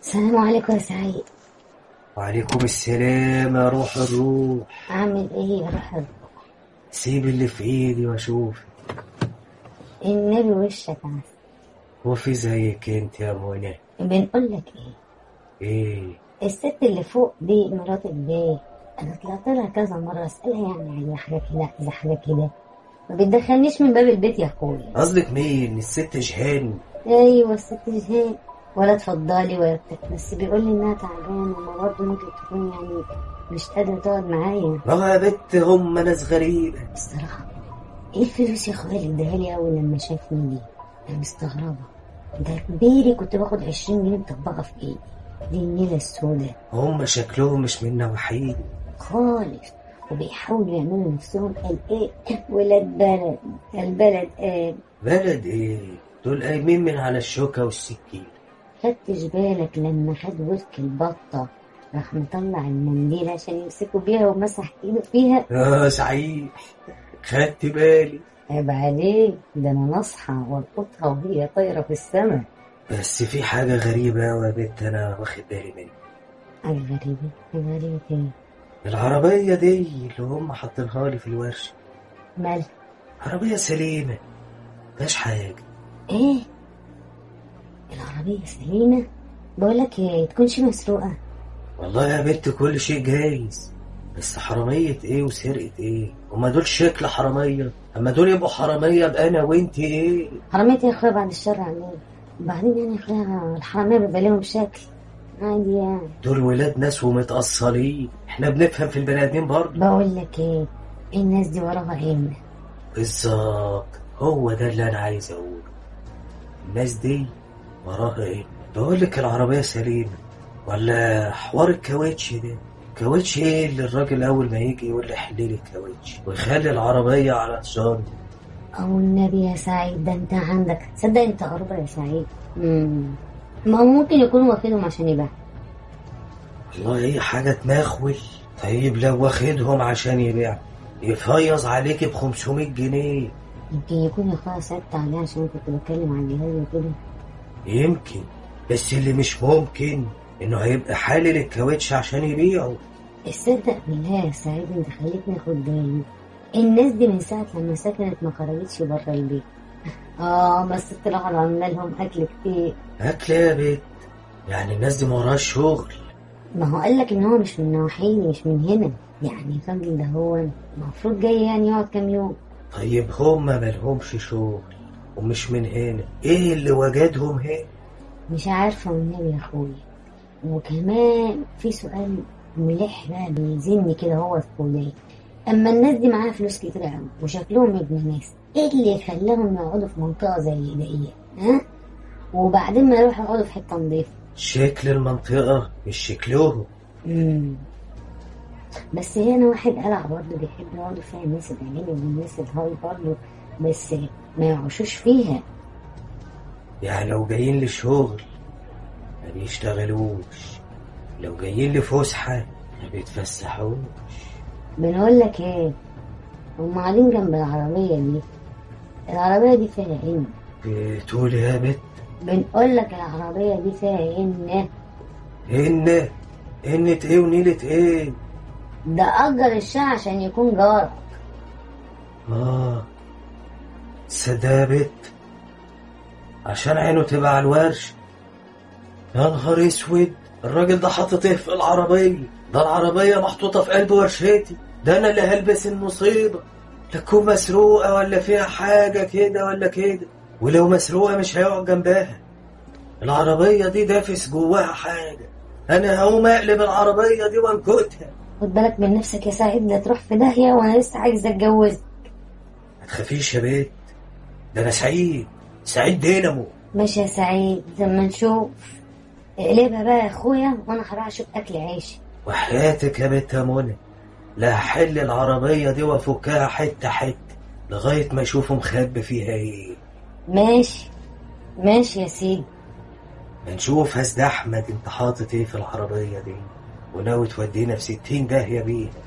السلام عليكم يا سعيد وعليكم السلام يا روح الروح عامل ايه يا روح الروح؟ سيب اللي في ايدي واشوف النبي وشك عسل هو في زيك انت يا منى بنقول لك ايه ايه الست اللي فوق دي مرات البيه انا طلعت لها كذا مره اسالها يعني على حاجه كده عايزه حاجه كده ما بتدخلنيش من باب البيت يا اخويا قصدك مين الست جهان ايوه الست جهان ولا اتفضلي ولا بتاع بس بيقول لي انها تعبانه وما برضه ممكن تكون يعني مش قادره تقعد معايا ما هو يا بت هم ناس غريبة الصراحه ايه الفلوس يا اخويا اللي اداها لي اول لما شافني دي انا مستغربه ده كبيري كنت باخد 20 جنيه مطبقه في ايدي دي النيله السوداء هم شكلهم مش من نوحيد خالص وبيحاولوا يعملوا نفسهم قال ايه ولاد بلد البلد قال بلد ايه دول قايمين من على الشوكة والسكين خدتش بالك لما خد ورك البطة راح مطلع المنديل عشان يمسكوا بيها ومسح ايده فيها اه صحيح خدت بالي عيب عليك ده انا نصحى والقطها وهي طايرة في السماء بس في حاجة غريبة أوي يا بت أنا واخد بالي منها حاجة غريبة حاجة غريبة ايه العربية دي اللي هم حاطينها لي في الورشة مالها عربية سليمة مفيهاش حاجة ايه العربية سليمة بقولك ايه تكونش مسروقة والله يا بنت كل شيء جايز بس حرامية ايه وسرقة ايه هما دول شكل حرامية اما دول يبقوا حرامية بقى انا وانت ايه حرامية يا اخويا بعد الشر عليك وبعدين يعني يا اخويا الحرامية بيبقى لهم شكل عادي يعني دول ولاد ناس ومتأصلين احنا بنفهم في البني ادمين برضه بقول لك ايه الناس دي وراها همة بالظبط هو ده اللي انا عايز اقوله الناس دي وراها ايه بقول لك العربية سليمة ولا حوار الكاوتش ده كاوتش ايه اللي الراجل اول ما يجي يقول لي حل لي الكاوتش ويخلي العربية على حصان او النبي يا سعيد ده انت عندك تصدق انت قربة يا سعيد مم. ما هو ممكن يكونوا واخدهم عشان يبيع والله ايه حاجة تنخول طيب لو واخدهم عشان يبيع يفيظ عليك ب 500 جنيه يمكن يكون يا اخويا سألت عليه عشان كنت بتكلم عن الجهاز وكده يمكن بس اللي مش ممكن انه هيبقى حالل الكاوتش عشان يبيعه تصدق بالله يا سعيد انت خليتني اخد بالي الناس دي من ساعة لما سكنت ما خرجتش بره البيت اه بس طلعوا عامله لهم اكل كتير اكل يا بيت يعني الناس دي ما وراهاش شغل ما هو قال لك ان هو مش من نواحيني مش من هنا يعني الراجل ده هو المفروض جاي يعني يقعد كام يوم طيب هما مالهمش شغل ومش من هنا ايه اللي وجدهم هنا مش عارفه والنبي يا اخويا وكمان في سؤال ملح بقى بيزني كده هو في كلية اما الناس دي معاها فلوس كتير قوي وشكلهم ابن ناس ايه اللي خلاهم يقعدوا في منطقه زي دي ها وبعدين ما يروحوا يقعدوا في حته نظيفه شكل المنطقة مش شكلهم مم. بس هنا واحد قلع برضه بيحب يقعدوا فيها الناس الأجانب والناس الهاي برضه بس ما يعيشوش فيها يعني لو جايين لشغل ما بيشتغلوش لو جايين لفسحة ما بيتفسحوش بنقول لك ايه هم قاعدين جنب العربية دي العربية دي فيها إن بتقول يا بت بنقول لك العربية دي فيها إن إن إنة إيه ونيلة إيه ده أجر الشقة عشان يكون جارك آه تصدق يا بت عشان عينه تبقى على الورش يا نهار اسود الراجل ده حاطط ايه في العربية ده العربية محطوطة في قلب ورشتي ده انا اللي هلبس المصيبة تكون مسروقة ولا فيها حاجة كده ولا كده ولو مسروقة مش هيقعد جنبها العربية دي دافس جواها حاجة انا هقوم اقلب العربية دي وانكتها خد بالك من نفسك يا سعيد لا تروح في داهية وأنا لسه عايزة أتجوز ما تخافيش يا بيت ده انا سعيد سعيد دينامو ماشي يا سعيد لما نشوف اقلبها بقى يا أخويا وأنا هروح أشوف أكل عيشي وحياتك يا بنت يا منى لا هحل العربية دي وافكها حتة حتة لغاية ما اشوفه مخبي فيها ايه ماشي ماشي يا سيدي نشوف يا سيد احمد انت حاطط ايه في العربية دي وناوي تودينا في ستين داهية بيها